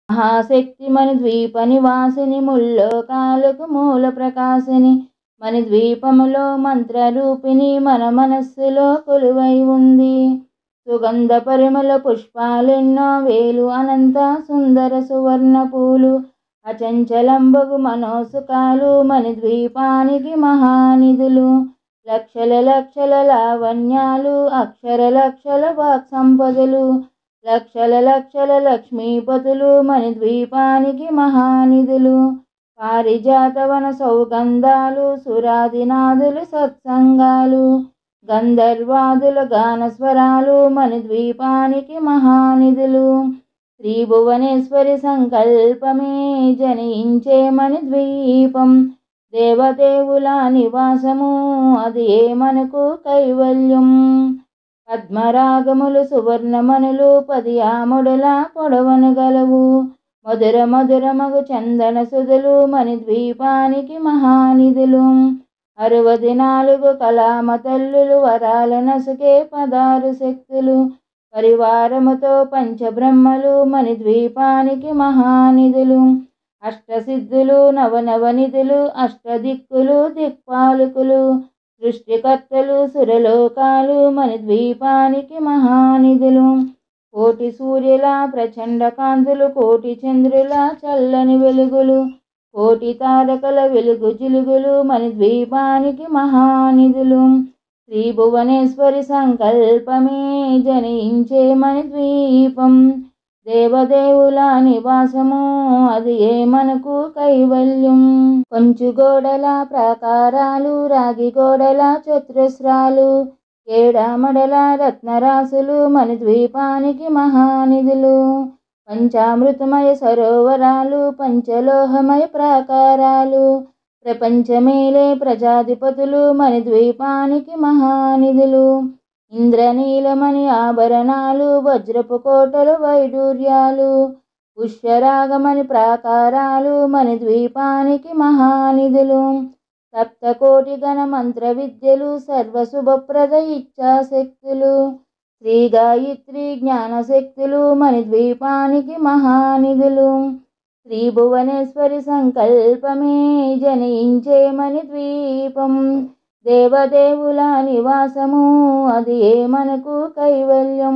మహాశక్తి మని ద్వీప నివాసిని ముల్లోకాలకు మూల ప్రకాశిని మని ద్వీపములో మంత్రరూపిణి మన మనస్సులో కొలువై ఉంది సుగంధ పరిమళ పుష్పాలెన్నో వేలు అనంత సుందర సువర్ణ పూలు అచంచలంబగు మనోసుకాలు మని ద్వీపానికి మహానిధులు లక్షల లక్షల లావణ్యాలు అక్షర లక్షల వాక్ సంపదలు లక్షల లక్షల లక్ష్మీపతులు మని ద్వీపానికి మహానిధులు పారిజాతవన సౌగంధాలు సురాదినాదులు సత్సంగాలు గంధర్వాదుల గానస్వరాలు మన ద్వీపానికి మహానిధులు శ్రీభువనేశ్వరి సంకల్పమే జనించే మన ద్వీపం దేవదేవుల నివాసము అది ఏ మనకు కైవల్యం పద్మరాగములు సువర్ణమనులు పది ఆముడుల పొడవను గలవు మధుర మధురమగు చందన సుధులు మని ద్వీపానికి మహానిధులు అరవది నాలుగు కళామ తల్లులు వరాల నసుకే పదారు శక్తులు పరివారముతో పంచబ్రహ్మలు మని ద్వీపానికి మహానిధులు అష్టసిద్ధులు నవనవనిధులు అష్టదిక్కులు దిక్పాలకులు సృష్టికర్తలు సురలోకాలు మని ద్వీపానికి మహానిధులు కోటి సూర్యుల ప్రచండ కాంతులు కోటి చంద్రుల చల్లని వెలుగులు కోటి తారకల వెలుగు జిలుగులు మన ద్వీపానికి మహానిధులు శ్రీ భువనేశ్వరి సంకల్పమే జనించే మన ద్వీపం దేవదేవుల నివాసము అది ఏ మనకు కైవల్యం కొంచు గోడల ప్రాకారాలు రాగి గోడల చతురస్రాలు ఏడామడల రత్నరాసులు మన ద్వీపానికి మహానిధులు పంచామృతమయ సరోవరాలు పంచలోహమయ ప్రాకారాలు ప్రపంచమేలే ప్రజాధిపతులు మన ద్వీపానికి మహానిధులు ఇంద్రనీలమణి ఆభరణాలు వజ్రపు కోటలు వైడూర్యాలు పుష్యరాగమని ప్రాకారాలు మన ద్వీపానికి మహానిధులు సప్తకోటి గణ మంత్ర విద్యలు సర్వశుభప్రద ఇచ్ఛాశక్తులు శ్రీ గాయత్రి జ్ఞానశక్తులు మన ద్వీపానికి మహానిధులు శ్రీ భువనేశ్వరి సంకల్పమే జనించే మని ద్వీపం దేవదేవుల నివాసము అది ఏ మనకు కైవల్యం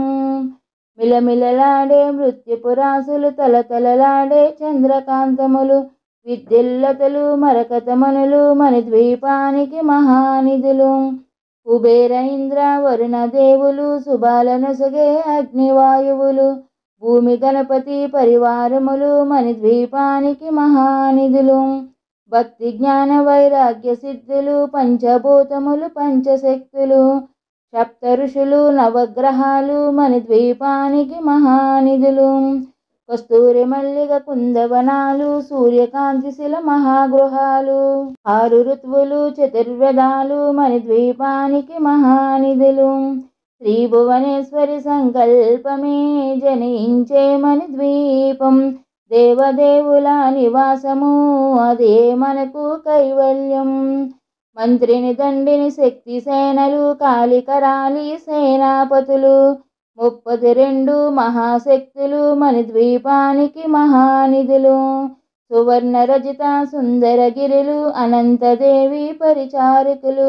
మిలమిలలాడే మృత్యుపురాసులు తలతలలాడే చంద్రకాంతములు విద్యుల్లతలు మరకతమనులు మన ద్వీపానికి మహానిధులు కుబేర ఇంద్ర వరుణ దేవులు శుభాలనొసగే అగ్నివాయువులు భూమి గణపతి పరివారములు మన ద్వీపానికి మహానిధులు భక్తి జ్ఞాన వైరాగ్య సిద్ధులు పంచభూతములు పంచశక్తులు సప్త ఋషులు నవగ్రహాలు మన ద్వీపానికి మహానిధులు కస్తూరి మల్లిగ కుందవనాలు సూర్యకాంతి శిల మహాగృహాలు ఆరు ఋతువులు చతుర్వేదాలు మన ద్వీపానికి మహానిధులు శ్రీ భువనేశ్వరి సంకల్పమే జనించే మని ద్వీపం దేవదేవుల నివాసము అదే మనకు కైవల్యం మంత్రిని దండిని శక్తి సేనలు కాళికరాలి సేనాపతులు ముప్పది రెండు మహాశక్తులు మన ద్వీపానికి మహానిధులు సువర్ణ రజిత సుందరగిరులు అనంతదేవి పరిచారకులు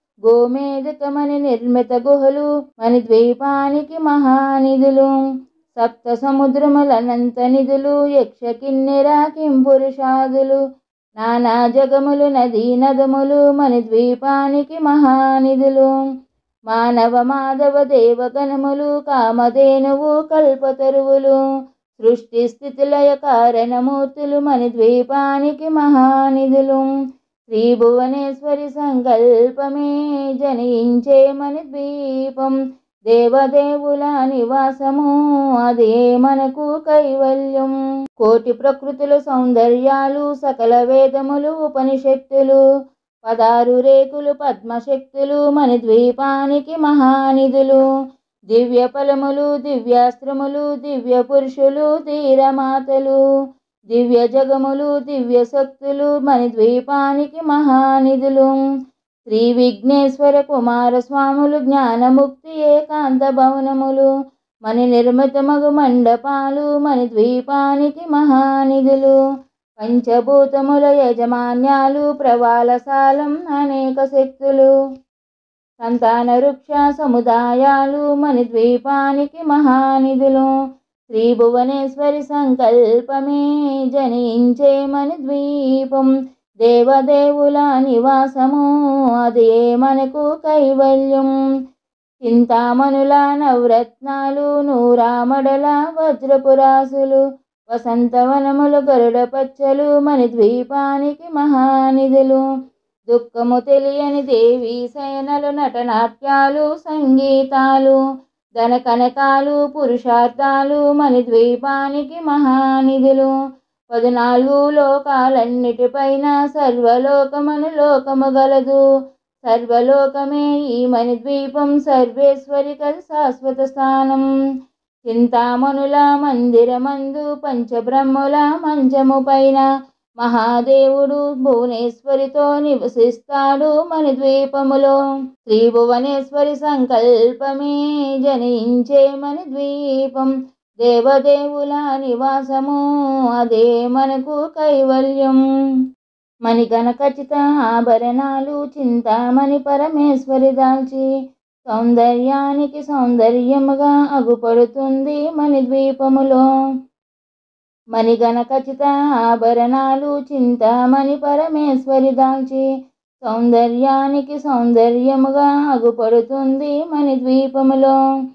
గోమేధకమని నిర్మిత గుహలు మన ద్వీపానికి మహానిధులు సప్త సముద్రములనంత నిధులు యక్ష కిన్నెర కింపురుషాదులు నానా జగములు నదీ నదములు మన ద్వీపానికి మహానిధులు మానవ మాధవ దేవగణములు కామధేనువు కల్పతరువులు సృష్టి స్థితిలయ కారణమూర్తులు మన ద్వీపానికి మహానిధులు శ్రీ భువనేశ్వరి సంకల్పమే జనించే మన ద్వీపం దేవదేవుల నివాసము అదే మనకు కైవల్యం కోటి ప్రకృతుల సౌందర్యాలు సకల వేదములు ఉపనిషత్తులు పదారు రేకులు పద్మశక్తులు మన ద్వీపానికి మహానిధులు దివ్య ఫలములు దివ్యాస్త్రములు దివ్య పురుషులు ధీరమాతలు దివ్య జగములు దివ్య శక్తులు మన ద్వీపానికి మహానిధులు శ్రీ విఘ్నేశ్వర కుమార స్వాములు జ్ఞానముక్తి ఏకాంత భవనములు మణి నిర్మితమగు మండపాలు మణి ద్వీపానికి మహానిధులు పంచభూతముల యజమాన్యాలు ప్రవాలసాలం అనేక శక్తులు సంతాన వృక్ష సముదాయాలు మణి ద్వీపానికి మహానిధులు శ్రీ భువనేశ్వరి సంకల్పమే జనించే మణి ద్వీపం దేవదేవుల నివాసము అదే మనకు కైవల్యం చింతామణుల నవరత్నాలు నూరామడల వజ్రపురాసులు వసంతవనములు గరుడ పచ్చలు మణి ద్వీపానికి మహానిధులు దుఃఖము తెలియని దేవి శయనలు నటనాట్యాలు సంగీతాలు ధన కనకాలు పురుషార్థాలు మణి ద్వీపానికి మహానిధులు పద్నాలుగు లోకాలన్నిటిపైన సర్వలోకమను లోకము గలదు సర్వలోకమే ఈ మణి ద్వీపం సర్వేశ్వరి కది శాశ్వత స్థానం చింతామణుల మందిరమందు పంచబ్రహ్ముల మంచము పైన మహాదేవుడు భువనేశ్వరితో నివసిస్తాడు మణి ద్వీపములో శ్రీ భువనేశ్వరి సంకల్పమే జనించే మణి ద్వీపం దేవదేవుల నివాసము అదే మనకు కైవల్యం మణిగణ ఖచ్చిత ఆభరణాలు చింతామణి పరమేశ్వరి దాల్చి సౌందర్యానికి సౌందర్యముగా అగుపడుతుంది మణి ద్వీపములో మణిగణ ఖచ్చిత ఆభరణాలు చింతామణి పరమేశ్వరి దాల్చి సౌందర్యానికి సౌందర్యముగా అగుపడుతుంది మణి ద్వీపములో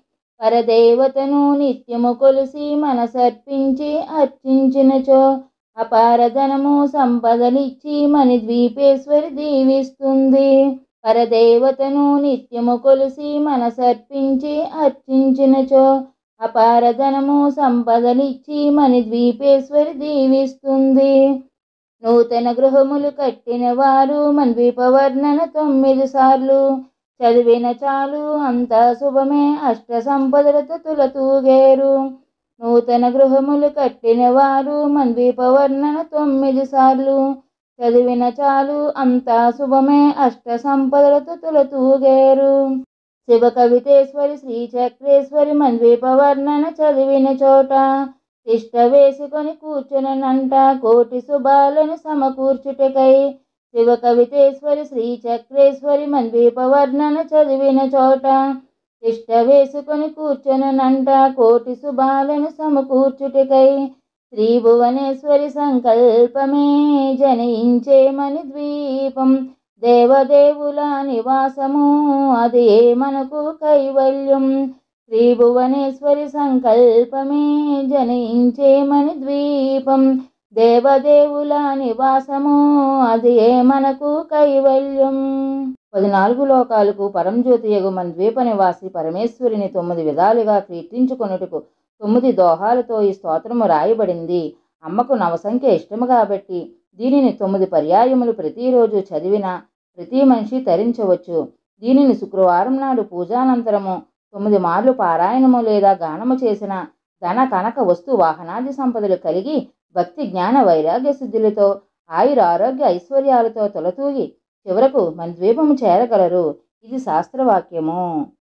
పరదేవతను నిత్యము కొలిసి మనసర్పించి అర్చించినచో అపారధనము సంపదలిచ్చి మణి ద్వీపేశ్వరి దీవిస్తుంది పరదేవతను నిత్యము కొలిసి మనసర్పించి అర్చించినచో అపారధనము సంపదలిచ్చి మణి ద్వీపేశ్వరి దీవిస్తుంది నూతన గృహములు కట్టిన వారు మన ద్వీపవర్ణన తొమ్మిది సార్లు చదివిన చాలు అంతా శుభమే అష్ట సంపదలతో తులతూగేరు నూతన గృహములు కట్టిన వారు మన ద్వీపవర్ణన తొమ్మిది సార్లు చదివిన చాలు అంతా శుభమే అష్ట సంపదలతో తులతూగేరు శివ కవితేశ్వరి శ్రీ చక్రేశ్వరి మన ద్వీపవర్ణన చదివిన చోట తిష్ట వేసుకొని కూర్చునంట కోటి శుభాలను సమకూర్చుటకై శివ కవితేశ్వరి శ్రీ చక్రేశ్వరి మన ద్వీపవర్ణన చదివిన చోట తిష్ట వేసుకొని కూర్చొనంట కోటి శుభాలను సమకూర్చుటకై శ్రీ భువనేశ్వరి సంకల్పమే జనించే మణి ద్వీపం దేవదేవుల నివాసము అదే మనకు కైవల్యం శ్రీ భువనేశ్వరి సంకల్పమే జనించే మణి ద్వీపం దేవదేవుల నివాసము అదే మనకు కైవల్యం పద్నాలుగు లోకాలకు పరంజ్యోతి యగు మన ద్వీప నివాసి పరమేశ్వరిని తొమ్మిది విధాలుగా కీర్తించుకొనుటకు తొమ్మిది దోహాలతో ఈ స్తోత్రము రాయబడింది అమ్మకు నవసంఖ్య ఇష్టము కాబట్టి దీనిని తొమ్మిది పర్యాయములు ప్రతిరోజు చదివిన ప్రతి మనిషి తరించవచ్చు దీనిని శుక్రవారం నాడు పూజానంతరము తొమ్మిది మార్లు పారాయణము లేదా గానము చేసిన ధన కనక వస్తు వాహనాది సంపదలు కలిగి భక్తి జ్ఞాన వైరాగ్య సిద్ధులతో ఆయుర ఆరోగ్య ఐశ్వర్యాలతో తొలతూగి చివరకు మన ద్వీపము చేరగలరు ఇది శాస్త్రవాక్యము